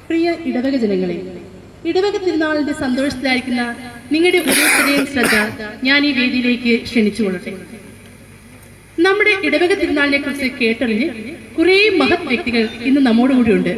പ്രിയ ഇടവക ജനങ്ങളെ ഇടവക തിരുനാളിന്റെ സന്തോഷത്തിലായിരിക്കുന്ന നിങ്ങളുടെ ഓരോരുത്തരെയും ശ്രദ്ധ ഞാൻ ഈ വേദിയിലേക്ക് ക്ഷണിച്ചുകൊള്ളട്ടെ നമ്മുടെ ഇടവക തിരുനാളിനെ കുറിച്ച് കേട്ടറിഞ്ഞ് കുറേ മഹത് വ്യക്തികൾ ഇന്ന് നമ്മോടുകൂടിയുണ്ട്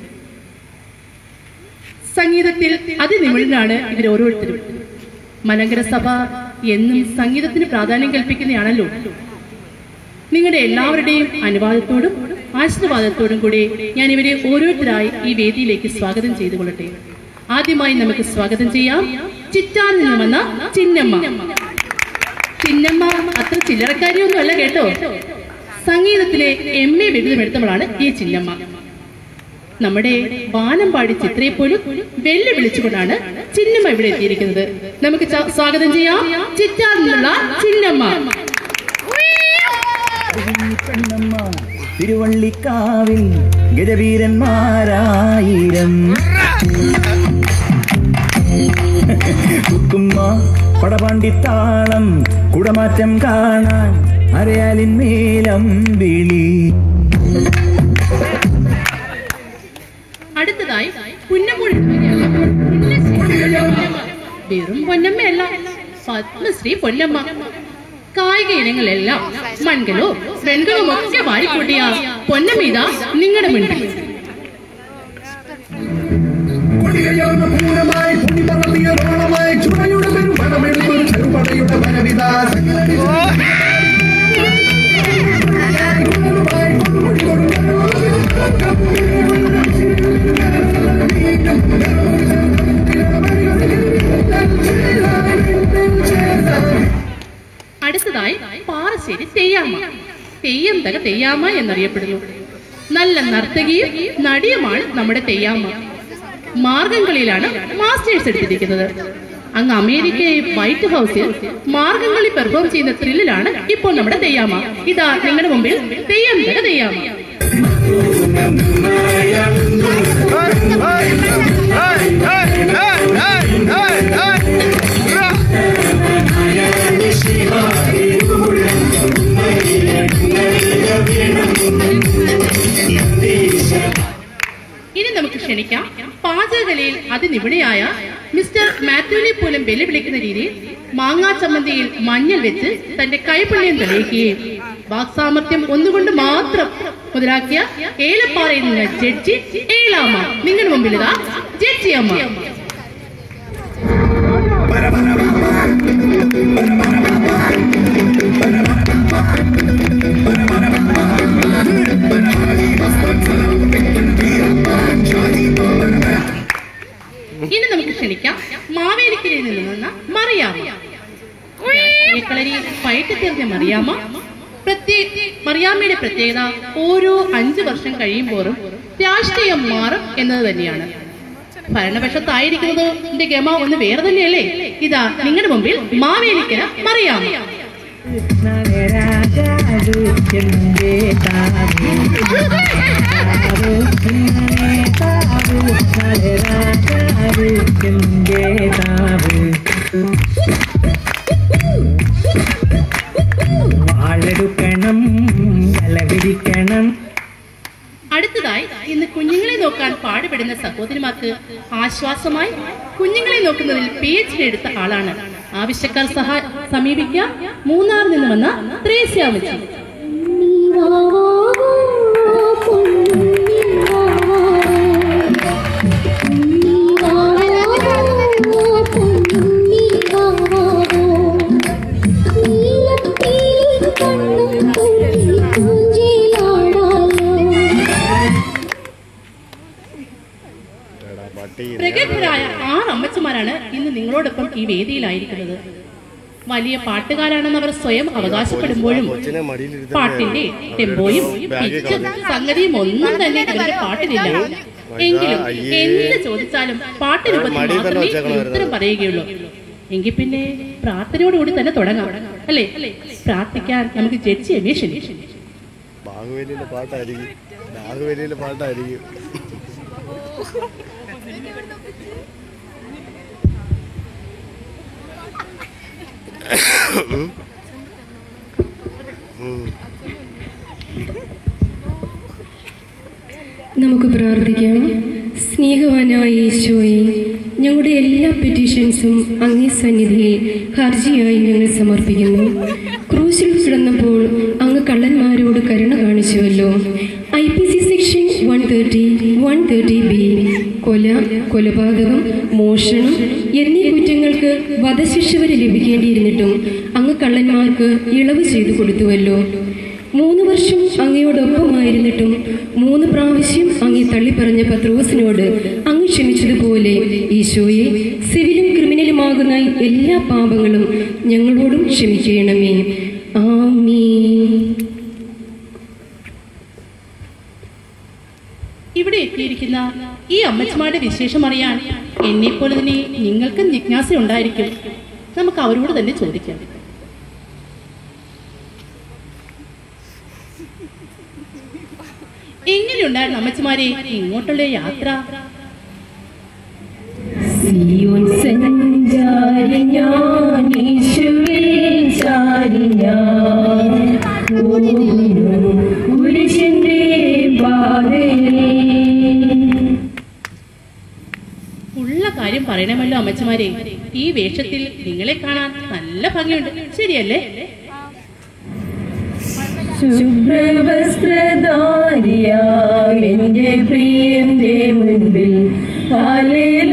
സംഗീതത്തിൽ അതിനിമിഴനാണ് ഇവർ ഓരോരുത്തരും മലങ്കര സഭ എന്നും സംഗീതത്തിന് പ്രാധാന്യം കൽപ്പിക്കുന്നതാണല്ലോ നിങ്ങളുടെ എല്ലാവരുടെയും അനുവാദത്തോടും ആശീർവാദത്തോടും കൂടി ഞാൻ ഇവരെ ഓരോരുത്തരായി ഈ വേദിയിലേക്ക് സ്വാഗതം ചെയ്തു കൊള്ളട്ടെ ആദ്യമായി നമുക്ക് സ്വാഗതം ചെയ്യാം ചിറ്റാറിൽ നിന്ന് വന്ന ചിന്നമ്മ ചിന്നമ്മ അത്ര ചില്ലറക്കാരിയൊന്നും അല്ല കേട്ടോ സംഗീതത്തിലെ എം എ ബിരുദമെടുത്തവളാണ് ഈ ചിന്നമ്മ നമ്മുടെ വാനമ്പാടി ചിത്രയെ പോലും വെല്ലുവിളിച്ചുകൊണ്ടാണ് ചിന്നമ്മ ഇവിടെ എത്തിയിരിക്കുന്നത് നമുക്ക് ച- സ്വാഗതം ചെയ്യാം ചിറ്റാറിൽ നിന്നുള്ള ചിന്നമ്മ പെണ്ണമ്മ തിരുവള്ളിക്കാവിൽ ഗജവീരന്മാരായിരം കുക്കുമ്മ പടപാണ്ടിത്താളം കുടമാറ്റം കാണാൻ അരയാലിൻ മേലം വിളി അടുത്തതായി പുന്നമൂഴി വെറും പൊന്നമ്മയല്ല പത്മശ്രീ പൊന്നമ്മ കായിക ഇനങ്ങളെല്ലാം മൺകളോ വെൺകളോ ഒക്കെ വാരിക്കൂട്ടിയ പൊന്നമ്മീത നിങ്ങളുടെ മുന്നിൽ കൊടികയാർന്ന പൂരമായി പൊടിപറന്നിയ ഓണമായി ചുടയുടെ പെരുമണമെടുത്തൊരു ചെറുപടയുടെ വനവിതാ സംഗതി അടുത്തതായി പാറശ്ശേരി തെയ്യാമ്മ തെയ്യം തക തെയ്യാമ്മ എന്നറിയപ്പെടുന്നു നല്ല നർത്തകിയും നടിയുമാണ് നമ്മുടെ തെയ്യാമ്മ മാർഗംകളിയിലാണ് മാസ്റ്റേഴ്സ് എടുത്തിരിക്കുന്നത് അങ്ങ് അമേരിക്കയിലെ വൈറ്റ് ഹൗസിൽ മാർഗംകളി പെർഫോം ചെയ്യുന്ന ത്രില്ലിലാണ് ഇപ്പോൾ നമ്മുടെ തെയ്യാമ്മ ഇതാ നിങ്ങളുടെ മുമ്പിൽ തെയ്യം തക തെയ്യാമ്മ ഇനി നമുക്ക് ക്ഷണിക്കാം പാചകകലയിൽ അതിനിവിടെയായ മിസ്റ്റർ മാത്യുവിനെ പോലും വെല്ലുവിളിക്കുന്ന രീതിയിൽ മാങ്ങാ ചമ്മന്തിയിൽ മഞ്ഞൾ വെച്ച് തന്റെ കൈപ്പുണ്യം തെളിയിക്കുകയും വാക്സാമർത്ഥ്യം ഒന്നുകൊണ്ട് മാത്രം മുതലാക്കിയ ഏലപ്പാറയിൽ നിന്ന് ജഡ്ജി ഏലാമ്മ നിങ്ങളുടെ മുമ്പിൽ ഇതാ ജഡ്ജി അമ്മ ഇനി നമുക്ക് ക്ഷണിക്കാം മാവേലിക്കരയിൽ നിന്ന് വന്ന മറിയാമ്മ കളരി ഫൈറ്റ് തീർന്ന മറിയാമ്മ പ്രത്യേക മറിയാമ്മയുടെ പ്രത്യേകത ഓരോ അഞ്ചു വർഷം കഴിയുമ്പോഴും രാഷ്ട്രീയം മാറും എന്നത് തന്നെയാണ് ഭരണപക്ഷത്തായിരിക്കുന്നതിന്റെ ഗമ ഒന്ന് വേറെ തന്നെയല്ലേ ഇതാ നിങ്ങളുടെ മുമ്പിൽ മാവേലിക്കര മറിയാമ്മ വാളെടുക്കണം വിരിക്കണം അടുത്തതായി ഇന്ന് കുഞ്ഞുങ്ങളെ നോക്കാൻ പാടുപെടുന്ന സഹോദരിമാർക്ക് ആശ്വാസമായി കുഞ്ഞുങ്ങളെ നോക്കുന്നതിൽ പി എച്ച് ഡി എടുത്ത ആളാണ് ആവശ്യക്കാർ സഹാ സമീപിക്കുക മൂന്നാറിൽ നിന്ന് വന്ന ത്രേസ്യാമച്ചി പ്രഗത്ഭരായ ആറ് അമ്മച്ചിമാരാണ് ഇന്ന് നിങ്ങളോടൊപ്പം ഈ വേദിയിലായിരിക്കുന്നത് വലിയ പാട്ടുകാരാണെന്ന് അവർ സ്വയം അവകാശപ്പെടുമ്പോഴും പാട്ടിന്റെ ടെമ്പോയും പിച്ചും സംഗതിയും ഒന്നും തന്നെ ഇവരുടെ പാട്ടിലില്ല എങ്കിലും എന്ത് ചോദിച്ചാലും പാട്ട് രൂപത്തിൽ മാത്രമേ ഉത്തരം പറയുകയുള്ളൂ എങ്കിൽ പിന്നെ പ്രാർത്ഥനയോടുകൂടി തന്നെ തുടങ്ങാം അല്ലേ പ്രാർത്ഥിക്കാൻ നമുക്ക് ജഡ്ജി അന്വേഷണം ബാഹുബലിയിലെ പാട്ടായിരിക്കും ബാഹുബലിയിലെ പാട്ടായിരിക്കും നമുക്ക് പ്രാർത്ഥിക്കാം സ്നേഹവാനായ ഈശോയെ ഞങ്ങളുടെ എല്ലാ പെറ്റീഷൻസും അങ്ങേ സന്നിധിയിൽ ഹർജിയായി ഞങ്ങൾ സമർപ്പിക്കുന്നു ക്രൂശിൽ കിടന്നപ്പോൾ അങ്ങ് കള്ളന്മാരോട് കരുണ കാണിച്ചുവല്ലോ I P C section one thirty one thirty B കൊല കൊലപാതകം മോഷണം എന്നീ കുറ്റങ്ങൾക്ക് വധശിക്ഷ വരെ ലഭിക്കേണ്ടിയിരുന്നിട്ടും അങ്ങ് കള്ളന്മാർക്ക് ഇളവ് ചെയ്തു കൊടുത്തുവല്ലോ മൂന്ന് വർഷം അങ്ങയോടൊപ്പമായിരുന്നിട്ടും മൂന്ന് പ്രാവശ്യം അങ്ങേ തള്ളിപ്പറഞ്ഞ പത്രോസിനോട് അങ്ങ് ക്ഷമിച്ചതുപോലെ ഈശോയെ സിവിലും ക്രിമിനലുമാകുന്ന എല്ലാ പാപങ്ങളും ഞങ്ങളോടും ക്ഷമിക്കണമേ ആമീ ഇവിടെ എത്തിയിരിക്കുന്ന ഈ അമ്മച്ചിമാരുടെ വിശേഷം അറിയാൻ എന്നെ പോലെ തന്നെ നിങ്ങൾക്കും ജിജ്ഞാസ ഉണ്ടായിരിക്കും നമുക്ക് അവരോട് തന്നെ ചോദിക്കാം എങ്ങനെയുണ്ടായിരുന്നു അമ്മച്ചിമാരെ ഇങ്ങോട്ടുള്ള യാത്ര സിയോൻ സഞ്ചാരി ഞാൻ യേശുവിൽ ചാരി ഞാൻ പോകുന്നു കുരിശിന്റെ പാതയിൽ ഉള്ള കാര്യം പറയണമല്ലോ അമ്മച്ചിമാരെ ഈ വേഷത്തിൽ നിങ്ങളെ കാണാൻ നല്ല ഭംഗിയുണ്ട് ശരിയല്ലേ ശുഭ്രവസ്ത്രധാരിയാം എന്റെ പ്രിയന്റെ മുൻപിൽ ഹാലേലൂയ